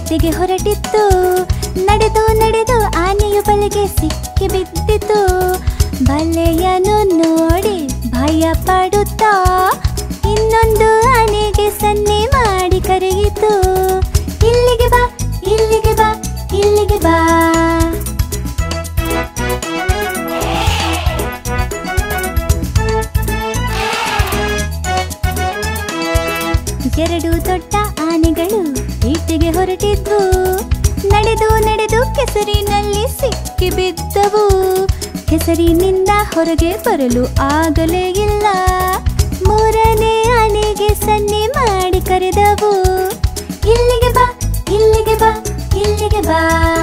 ಬೇಟೆಗೆ ಹೊರಟಿತ್ತು ನಡೆದು ನಡೆದು ಆನೆಯು ಬಲೆಗೆ ಸಿಕ್ಕಿ ಬಿದ್ದಿತು ಬಲೆಯನ್ನು ನೋಡಿ ಭಯ ಪಡುತ್ತಾ ಇನ್ನೊಂದು ಆನೆಗೆ ಸನ್ನೆ ಮಾಡಿ ಕರೆಯಿತು ಇಲ್ಲಿಗೆ ಬಾ ಇಲ್ಲಿಗೆ ಬಾ ಇಲ್ಲಿಗೆ ಬಾ ಎರಡು ದೊಡ್ಡ ಆನೆಗಳು ಬೇಟೆಗೆ ಹೊರಟಿದ್ವು ನಡೆದು ನಡೆದು ಕೆಸರಿನಲ್ಲಿ ಸಿಕ್ಕಿ ಬಿದ್ದವು ಕೆಸರಿನಿಂದ ಹೊರಗೆ ಬರಲು ಆಗಲೇ ಇಲ್ಲ ಮೂರನೇ ಆನೆಗೆ ಸನ್ನೆ ಮಾಡಿ ಕರೆದವು ಇಲ್ಲಿಗೆ ಬಾ ಇಲ್ಲಿಗೆ ಬಾ ಇಲ್ಲಿಗೆ ಬಾ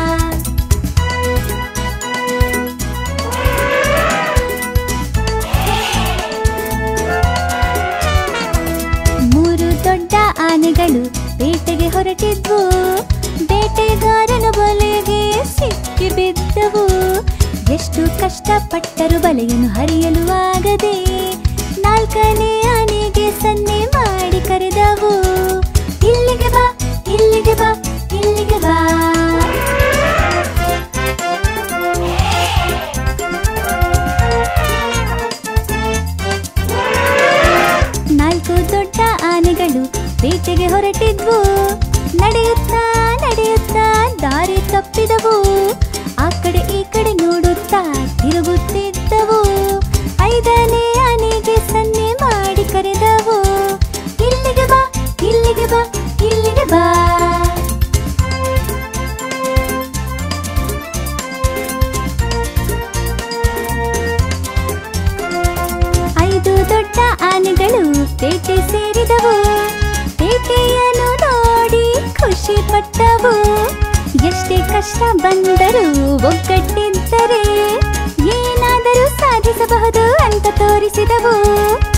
ಮೂರು ದೊಡ್ಡ ಆನೆಗಳು ಬೇಟೆಗೆ ಹೊರಟಿದ್ವು ಬೇಟೆಗಾರನ ಬಲೆಗೆ ಸಿಕ್ಕಿ ಬಿದ್ದವು ಎಷ್ಟು ಕಷ್ಟಪಟ್ಟರು ಬಲೆಯನ್ನು ಹರಿಯಲು ಆಗದೆ ನಾಲ್ಕನೇ ಆನೆಗೆ ಸನ್ನೆ ಮಾಡಿ ಕರೆದವು ಇಲ್ಲಿಗೆ ಬಾ ಇಲ್ಲಿಗೆ ಬಾ ಇಲ್ಲಿಗೆ ಬಾ ನಾಲ್ಕು ದೊಡ್ಡ ಆನೆಗಳು ಬೇಟೆಗೆ ಹೊರಟಿದ್ವು ನಡೆಯುತ್ತಾ ನಡೆಯುತ್ತಾ ದಾರಿ ತಪ್ಪಿದವು ಆ ಕಡೆ ಈ ಕಡೆ ನೋಡುತ್ತಾ ತಿರುಗುತ್ತಿದ್ದವು ಐದನೇ ಆನೆಗೆ ಸನ್ನೆ ಮಾಡಿ ಕರೆದವು ಇಲ್ಲಿಗೆ ಬಾ ಇಲ್ಲಿಗೆ ಬಾ ಇಲ್ಲಿಗೆ ಬಾ ಐದು ದೊಡ್ಡ ಆನೆಗಳು ಪೇಟೆ ಸೇರಿದವು ಪೇಟೆಯನ್ನು ನೋಡಿ ಖುಷಿ ಪಟ್ಟವು ಎಷ್ಟೇ ಕಷ್ಟ ಬಂದರೂ ಒಗ್ಗಟ್ಟಿದ್ದರೆ ಏನಾದರೂ ಸಾಧಿಸಬಹುದು ಅಂತ ತೋರಿಸಿದವು